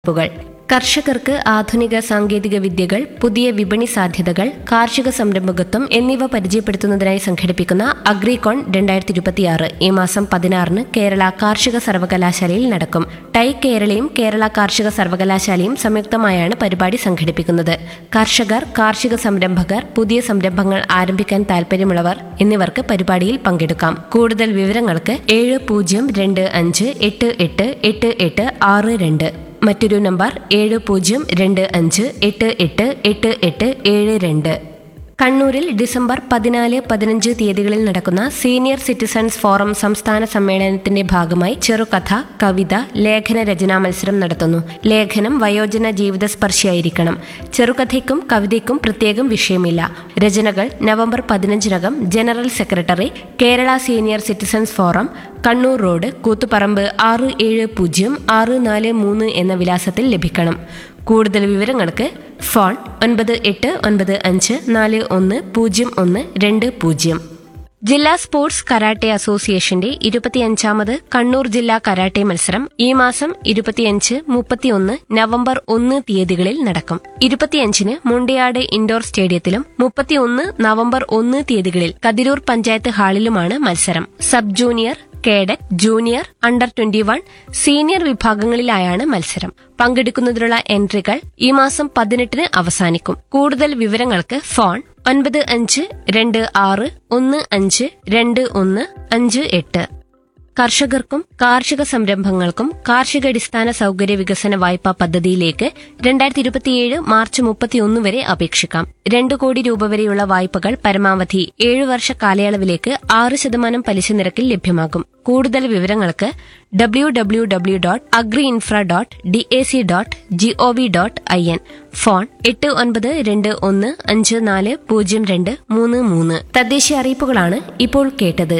പ്പുകൾ കർഷകർക്ക് ആധുനിക സാങ്കേതിക വിദ്യകൾ പുതിയ വിപണി സാധ്യതകൾ കാർഷിക സംരംഭകത്വം എന്നിവ പരിചയപ്പെടുത്തുന്നതിനായി സംഘടിപ്പിക്കുന്ന അഗ്രികോൺ രണ്ടായിരത്തി ഇരുപത്തിയാറ് ഈ മാസം പതിനാറിന് കേരള കാർഷിക സർവകലാശാലയിൽ നടക്കും ടൈ കേരളയും കേരള കാർഷിക സർവകലാശാലയും സംയുക്തമായാണ് പരിപാടി സംഘടിപ്പിക്കുന്നത് കർഷകർ കാർഷിക സംരംഭകർ പുതിയ സംരംഭങ്ങൾ ആരംഭിക്കാൻ താൽപ്പര്യമുള്ളവർ എന്നിവർക്ക് പരിപാടിയിൽ പങ്കെടുക്കാം കൂടുതൽ വിവരങ്ങൾക്ക് ഏഴ് പൂജ്യം രണ്ട് അഞ്ച് എട്ട് എട്ട് എട്ട് എട്ട് ആറ് രണ്ട് മറ്റൊരു നമ്പർ ഏഴ് പൂജ്യം രണ്ട് അഞ്ച് എട്ട് എട്ട് എട്ട് എട്ട് ഏഴ് രണ്ട് കണ്ണൂരിൽ ഡിസംബർ പതിനാല് പതിനഞ്ച് തീയതികളിൽ നടക്കുന്ന സീനിയർ സിറ്റിസൺസ് ഫോറം സംസ്ഥാന സമ്മേളനത്തിന്റെ ഭാഗമായി ചെറുകഥ കവിത ലേഖന രചനാ മത്സരം നടത്തുന്നു ലേഖനം വയോജന ജീവിതസ്പർശിയായിരിക്കണം ചെറുകഥയ്ക്കും കവിതയ്ക്കും പ്രത്യേകം വിഷയമില്ല രചനകൾ നവംബർ പതിനഞ്ചിനകം general secretary Kerala senior citizens forum Kannur road Koothuparamba ആറ് ഏഴ് പൂജ്യം ആറ് നാല് മൂന്ന് എന്ന വിലാസത്തിൽ ലഭിക്കണം കൂടുതൽ വിവരങ്ങൾക്ക് ഫോൺ ഒൻപത് എട്ട് ഒൻപത് അഞ്ച് നാല് ഒന്ന് പൂജ്യം ഒന്ന് രണ്ട് പൂജ്യം ജില്ലാ സ്പോർട്സ് കരാട്ടെ അസോസിയേഷന്റെ ഇരുപത്തിയഞ്ചാമത് കണ്ണൂർ ജില്ലാ കരാട്ടെ മത്സരം ഈ മാസം ഇരുപത്തിയഞ്ച് മുപ്പത്തിയൊന്ന് നവംബർ ഒന്ന് തീയതികളിൽ നടക്കും ഇരുപത്തിയഞ്ചിന് മുണ്ടിയാട് ഇൻഡോർ സ്റ്റേഡിയത്തിലും മുപ്പത്തിയൊന്ന് നവംബർ ഒന്ന് തീയതികളിൽ കതിരൂർ പഞ്ചായത്ത് ഹാളിലുമാണ് മത്സരം sub junior cadet junior under twenty one senior വിഭാഗങ്ങളിലായാണ് മത്സരം പങ്കെടുക്കുന്നതിനുള്ള എൻട്രികൾ ഈ മാസം പതിനെട്ടിന് അവസാനിക്കും കൂടുതൽ വിവരങ്ങൾക്ക് ഫോൺ ഒൻപത് അഞ്ച് രണ്ട് ആറ് ഒന്ന് അഞ്ച് രണ്ട് ഒന്ന് അഞ്ച് എട്ട് കർഷകർക്കും കാർഷിക സംരംഭങ്ങൾക്കും കാർഷികാടിസ്ഥാന സൗകര്യ വികസന വായ്പാ പദ്ധതിയിലേക്ക് രണ്ടായിരത്തി ഇരുപത്തിയേഴ് മാർച്ച് മുപ്പത്തിയൊന്ന് വരെ അപേക്ഷിക്കാം രണ്ടു കോടി രൂപ വരെയുള്ള വായ്പകൾ പരമാവധി ഏഴു വർഷ കാലയളവിലേക്ക് ആറ് ശതമാനം പലിശ നിരക്കിൽ ലഭ്യമാകും കൂടുതൽ വിവരങ്ങൾക്ക് W W W dot agri infra dot D A C dot G O V dot I N phone എട്ട് ഒൻപത് രണ്ട് ഒന്ന് അഞ്ച് നാല് പൂജ്യം രണ്ട് മൂന്ന് മൂന്ന് തദ്ദേശീയ അറിയിപ്പുകളാണ് ഇപ്പോൾ കേട്ടത്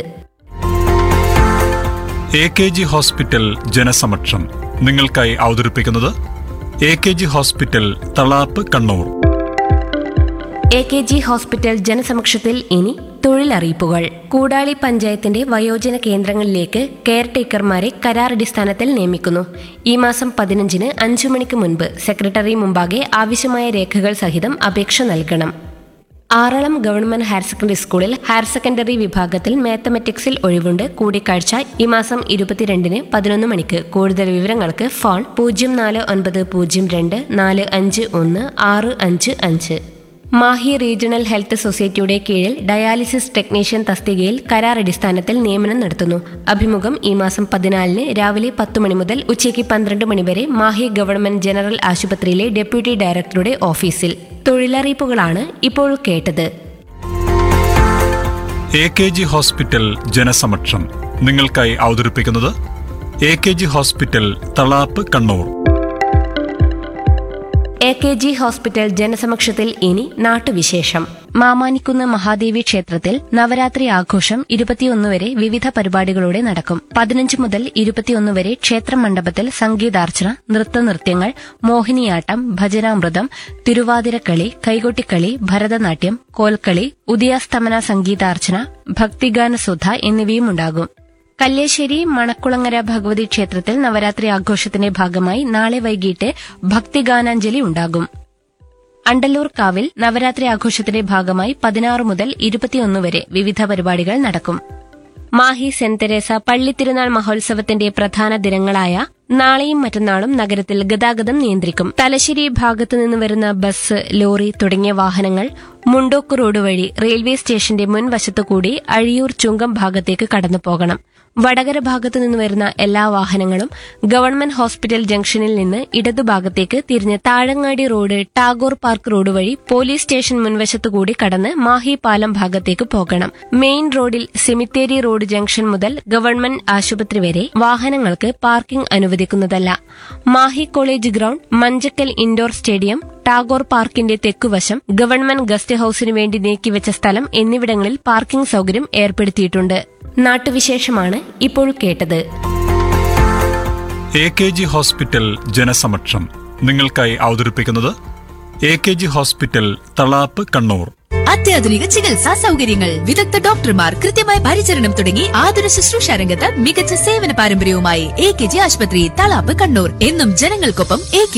എ കെ ജി ഹോസ്പിറ്റൽ ജനസമക്ഷം നിങ്ങൾക്കായി അവതരിപ്പിക്കുന്നത് A K G hospital Thalap Kannur A K G hospital ജനസമക്ഷത്തിൽ ഇനി തൊഴിലറിയിപ്പുകൾ കൂടാളി പഞ്ചായത്തിന്റെ വയോജന കേന്ദ്രങ്ങളിലേക്ക് കെയർ ടേക്കർമാരെ കരാറടിസ്ഥാനത്തിൽ നിയമിക്കുന്നു ഈ മാസം പതിനഞ്ചിന് അഞ്ചു മണിക്ക് മുൻപ് സെക്രട്ടറി മുമ്പാകെ ആവശ്യമായ രേഖകൾ സഹിതം അപേക്ഷ നൽകണം ആറളം ഗവൺമെന്റ് ഹയർ സെക്കൻഡറി സ്കൂളിൽ ഹയർ സെക്കൻഡറി വിഭാഗത്തിൽ മാത്തമാറ്റിക്സിൽ ഒഴിവുണ്ട് കൂടിക്കാഴ്ച ഈ മാസം ഇരുപത്തിരണ്ടിന് പതിനൊന്ന് മണിക്ക് കൂടുതൽ വിവരങ്ങൾക്ക് ഫോൺ പൂജ്യം നാല് ഒൻപത് പൂജ്യം രണ്ട് നാല് അഞ്ച് ഒന്ന് ആറ് അഞ്ച് അഞ്ച് മാഹി റീജിയണൽ ഹെൽത്ത് സൊസൈറ്റിയുടെ കീഴിൽ ഡയാലിസിസ് ടെക്നീഷ്യൻ തസ്തികയിൽ കരാർ അടിസ്ഥാനത്തിൽ നിയമനം നടത്തുന്നു അഭിമുഖം ഈ മാസം പതിനാലിന് രാവിലെ പത്ത് മണി മുതൽ ഉച്ചയ്ക്ക് പന്ത്രണ്ട് മണി വരെ മാഹി ഗവൺമെന്റ് ജനറൽ ആശുപത്രിയിലെ ഡെപ്യൂട്ടി ഡയറക്ടറുടെ ഓഫീസിൽ തൊഴിലറിയിപ്പുകളാണ് ഇപ്പോൾ കേട്ടത് എ കെ ജി ഹോസ്പിറ്റൽ ജനസമക്ഷം നിങ്ങൾക്കായി അവതരിപ്പിക്കുന്നത് A K G hospital Thalap Kannur A K G hospital ജനസമക്ഷത്തിൽ ഇനി നാട്ടുവിശേഷം മാമാനിക്കുന്ന് മഹാദേവി ക്ഷേത്രത്തിൽ നവരാത്രി ആഘോഷം ഇരുപത്തിയൊന്ന് വരെ വിവിധ പരിപാടികളോടെ നടക്കും പതിനഞ്ച് മുതൽ ഇരുപത്തിയൊന്ന് വരെ ക്ഷേത്ര മണ്ഡപത്തിൽ സംഗീതാർച്ചന നൃത്തനൃത്യങ്ങൾ മോഹിനിയാട്ടം ഭജനാമൃതം തിരുവാതിരക്കളി കൈകൊട്ടിക്കളി ഭരതനാട്യം കോൽക്കളി ഉദയാസ്തമന സംഗീതാർച്ചന ഭക്തിഗാനസുധ എന്നിവയും ഉണ്ടാകും കല്ലേശ്ശേരി മണക്കുളങ്ങര ഭഗവതി ക്ഷേത്രത്തിൽ നവരാത്രി ആഘോഷത്തിന്റെ ഭാഗമായി നാളെ വൈകിട്ട് ഭക്തിഗാനാഞ്ജലി ഉണ്ടാകും അണ്ടല്ലൂർ കാവിൽ നവരാത്രി ആഘോഷത്തിന്റെ ഭാഗമായി പതിനാറ് മുതൽ ഇരുപത്തിയൊന്ന് വരെ വിവിധ പരിപാടികൾ നടക്കും മാഹി സെന്റ് തെരേസ പള്ളിത്തിരുനാൾ മഹോത്സവത്തിന്റെ പ്രധാന ദിനങ്ങളായ നാളെയും മറ്റന്നാളും നഗരത്തിൽ ഗതാഗതം നിയന്ത്രിക്കും തലശ്ശേരി ഭാഗത്തു നിന്ന് വരുന്ന ബസ് ലോറി തുടങ്ങിയ വാഹനങ്ങൾ മുണ്ടോക്ക് റോഡ് വഴി റെയിൽവേ സ്റ്റേഷന്റെ മുൻവശത്തുകൂടി അഴിയൂർ ചുങ്കം ഭാഗത്തേക്ക് കടന്നു പോകണം വടകര ഭാഗത്തു നിന്ന് വരുന്ന എല്ലാ വാഹനങ്ങളും ഗവൺമെന്റ് ഹോസ്പിറ്റൽ ജംഗ്ഷനിൽ നിന്ന് ഇടതുഭാഗത്തേക്ക് തിരിഞ്ഞ് Thazhangadi road Tagore park road വഴി പോലീസ് സ്റ്റേഷൻ മുൻവശത്തുകൂടി കടന്ന് മാഹി പാലം ഭാഗത്തേക്ക് പോകണം മെയിൻ റോഡിൽ സെമിത്തേരി റോഡ് ജംഗ്ഷൻ മുതൽ ഗവൺമെന്റ് ആശുപത്രി വരെ വാഹനങ്ങൾക്ക് പാർക്കിംഗ് അനുവദിക്കുന്നതല്ല Mahe college ground Manjakkal indoor stadium Tagore പാർക്കിന്റെ തെക്കുവശം ഗവൺമെന്റ് ഗസ്റ്റ് ഹൌസിനു വേണ്ടി നീക്കിവെച്ച സ്ഥലം എന്നിവിടങ്ങളിൽ പാർക്കിംഗ് സൗകര്യം ഏർപ്പെടുത്തിയിട്ടുണ്ട് നാട്ടുവിശേഷമാണ് ഇപ്പോൾ കേട്ടത് എ കെ ജി ഹോസ്പിറ്റൽ ജനസമക്ഷം നിങ്ങൾക്കായി അവതരിപ്പിക്കുന്നത് A K G hospital Thalap Kannur അത്യാധുനിക ചികിത്സാ സൗകര്യങ്ങൾ വിദഗ്ധ ഡോക്ടർമാർ കൃത്യമായ പരിചരണം തുടങ്ങി ആതുര ശുശ്രൂഷ രംഗത്ത് മികച്ച സേവന പാരമ്പര്യവുമായി എ കെ ജി ആശുപത്രി തളാപ്പ് കണ്ണൂർ എന്നും ജനങ്ങൾക്കൊപ്പം എ കെ